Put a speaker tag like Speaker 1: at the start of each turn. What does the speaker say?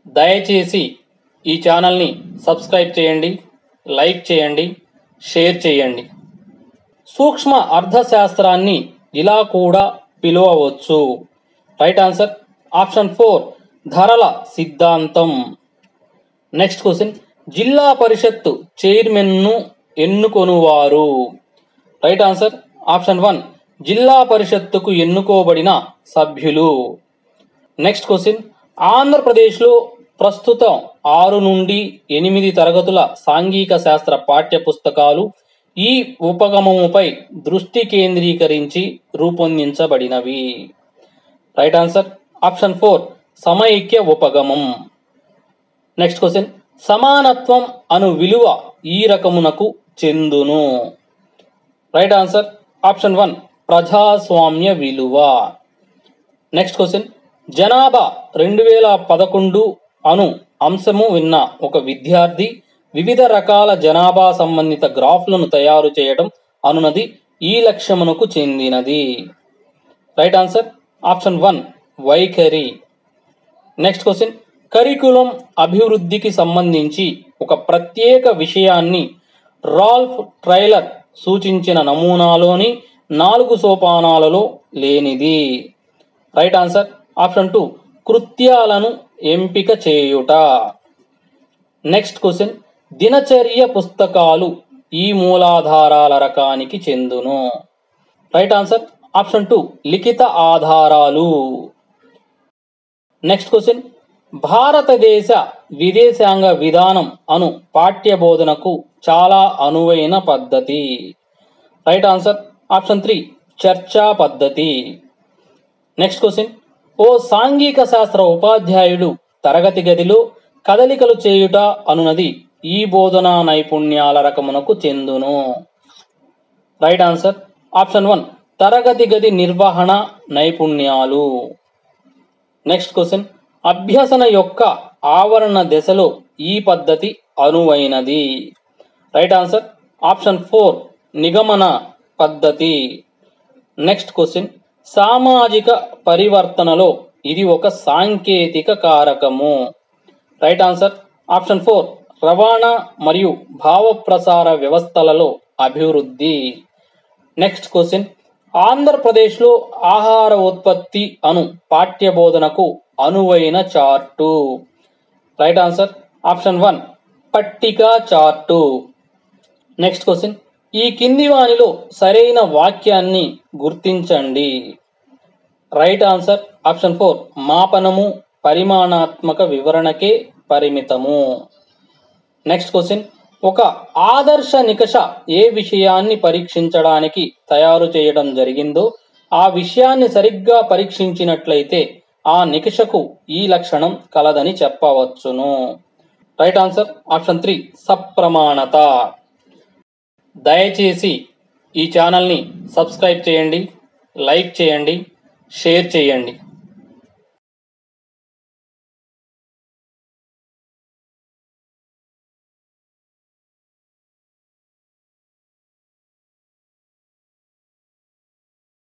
Speaker 1: దయచేసి ఈ ఛానల్ని సబ్స్క్రైబ్ చేయండి లైక్ చేయండి షేర్ చేయండి సూక్ష్మ అర్థశాస్త్రాన్ని ఇలా కూడా పిలువవచ్చు రైట్ ఆన్సర్ ఆప్షన్ ఫోర్ ధరల సిద్ధాంతం నెక్స్ట్ క్వశ్చన్ జిల్లా పరిషత్తు చైర్మన్ను ఎన్నుకొనువారు రైట్ ఆన్సర్ ఆప్షన్ వన్ జిల్లా పరిషత్తుకు ఎన్నుకోబడిన సభ్యులు నెక్స్ట్ క్వశ్చన్ ఆంధ్రప్రదేశ్లో ప్రస్తుతం ఆరు నుండి ఎనిమిది తరగతుల సాంఘిక శాస్త్ర పాఠ్య పుస్తకాలు ఈ ఉపగమముపై దృష్టి కేంద్రీకరించి రూపొందించబడినవి రైట్ ఆన్సర్ ఆప్షన్ ఫోర్ సమైక్య ఉపగమం నెక్స్ట్ క్వశ్చన్ సమానత్వం అను విలువ ఈ రకమునకు చెందును రైట్ ఆన్సర్ ఆప్షన్ వన్ ప్రజాస్వామ్య విలువ నెక్స్ట్ క్వశ్చన్ జనాభా రెండు వేల పదకొండు అను అంశము విన్న ఒక విద్యార్థి వివిధ రకాల జనాభా సంబంధిత గ్రాఫ్లను తయారు చేయడం అనునది ఈ లక్ష్యమునకు చెందినది రైట్ ఆన్సర్ ఆప్షన్ వన్ వైఖరి నెక్స్ట్ క్వశ్చన్ కరికులం అభివృద్ధికి సంబంధించి ఒక ప్రత్యేక విషయాన్ని రాల్ఫ్ ట్రైలర్ సూచించిన నమూనాలోని నాలుగు సోపానాలలో లేనిది రైట్ ఆన్సర్ ఆప్షన్ టూ కృత్యాలను ఎంపిక చేయుట నెక్స్ట్ క్వశ్చన్ దినచర్య పుస్తకాలు ఈ మూలాధారాల రకానికి చెందును రైట్ ఆన్సర్ ఆప్షన్ టూ లిఖిత ఆధారాలు నెక్స్ట్ క్వశ్చన్ భారతదేశ విదేశాంగ విధానం అను పాఠ్య బోధనకు చాలా అనువైన పద్ధతి రైట్ ఆన్సర్ ఆప్షన్ త్రీ చర్చా పద్ధతి నెక్స్ట్ క్వశ్చన్ ఓ సాంఘిక శాస్త్ర ఉపాధ్యాయుడు తరగతి గదిలో కదలికలు చేయుట అనునది ఈ బోధనా నైపుణ్యాల రకమునకు చెందును రైట్ ఆన్సర్ ఆప్షన్ వన్ తరగతి గది నిర్వహణ నైపుణ్యాలు నెక్స్ట్ క్వశ్చన్ అభ్యసన యొక్క ఆవరణ దశలో ఈ పద్ధతి అనువైనది రైట్ ఆన్సర్ ఆప్షన్ ఫోర్ నిగమన పద్ధతి నెక్స్ట్ క్వశ్చన్ సామాజిక పరివర్తనలో ఇది ఒక సాంకేతిక కారకము రైట్ ఆన్సర్ ఆప్షన్ ఫోర్ రవాణా మరియు భావ ప్రసార వ్యవస్థలలో అభివృద్ధి నెక్స్ట్ క్వశ్చన్ ఆంధ్రప్రదేశ్లో ఆహార ఉత్పత్తి అను పాఠ్య బోధనకు అనువైన chart right answer option one పట్టిక చార్టు నెక్స్ట్ క్వశ్చన్ ఈ కింది వానిలో సరైన వాక్యాన్ని గుర్తించండి రైట్ ఆన్సర్ ఆప్షన్ ఫోర్ మాపనము పరిమాణాత్మక వివరణకే పరిమితము నెక్స్ట్ క్వశ్చన్ ఒక ఆదర్శ నికష ఏ విషయాన్ని పరీక్షించడానికి తయారు చేయడం జరిగిందో ఆ విషయాన్ని సరిగ్గా పరీక్షించినట్లయితే ఆ నికషకు ఈ లక్షణం కలదని చెప్పవచ్చును రైట్ ఆన్సర్ ఆప్షన్ త్రీ సప్రమాణత దయచేసి ఈ ఛానల్ని సబ్స్క్రైబ్ చేయండి లైక్ చేయండి షేర్ చేయండి